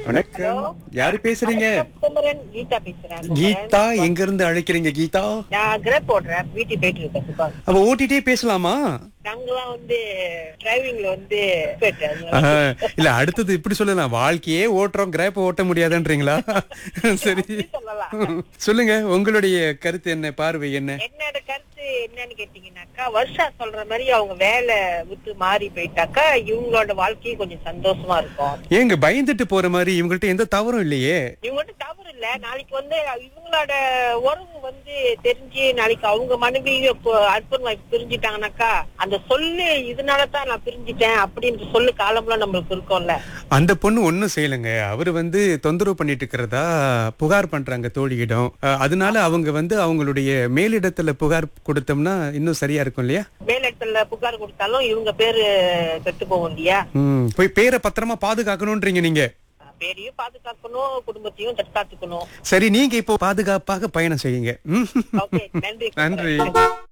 வணக்கம் யாரு பேசுறீங்க குமரன் கீதா பேசுறேன் குமரன். கீதா எங்க இருந்து அழைக்கிறீங்க கீதா நான் கிரப் போடுறேன் வீட்டுக்கு போயிட்டு இருக்கேன் சுபாஷ் அப்ப ஓட்டிட்டே பேசலாமா நாங்கெல்லாம் வந்து டிரைவிங்ல வந்து expert. அதனால ஆஹ், இல்ல அடுத்தது இப்படி சொல்லலாம் வாழ்க்கையே ஓட்டுறோம் கிராப் ஓட்ட முடியாதுன்றீங்களா சரி அப்படி சொல்லலாம் சொல்லுங்க உங்களுடைய கருத்து என்ன பார்வை என்ன என்னோட கருத்து என்னன்னு கேட்டீங்கன்னாக்கா வருஷா சொல்ற மாதிரி அவங்க வேலை விட்டு மாறி போயிட்டாக்கா இவங்களோட வாழ்க்கையும் கொஞ்சம் சந்தோஷமா இருக்கும் ஏங்க பயந்துட்டு போற மாதிரி இவங்கள்ட்ட எந்த தவறும் இல்லையே இவங்ககிட்ட தவறு இல்ல நாளைக்கு வந்து இவங்களோட உறவு வந்து தெரிஞ்சு நாளைக்கு அவங்க மனைவி ஹஸ்பண்ட் ஒய்ஃப் பிரிஞ்சுட்டாங்கனாக்கா அந்த சொல்லு இதனால தான் நான் பிரிஞ்சுட்டேன் அப்படின்ற சொல்லு காலம்லாம் நம்மளுக்கு இருக்கும்ல அந்த பொண்ணு ஒண்ணும் செய்யலங்க அவரு வந்து தொந்தரவு பண்ணிட்டு இருக்கிறதா புகார் பண்றாங்க தோழியிடம் அஹ், அதனால அவங்க வந்து அவங்களுடைய மேலிடத்துல புகார் கொடுத்தோம்னா இன்னும் சரியா இருக்கும் இல்லையா மேலிடத்துல புகார் கொடுத்தாலும் இவங்க பேரு கெட்டு போகும் இல்லையா ம், போய் பேரை பத்திரமா பாதுகாக்கணும்ன்றீங்க நீங்க பேரையும் பாதுகாக்கணும் குடும்பத்தையும் தற்காத்துக்கணும் சரி நீங்க இப்போ பாதுகாப்பாக பயணம் செய்யுங்க ம். ஓகே நன்றி நன்றி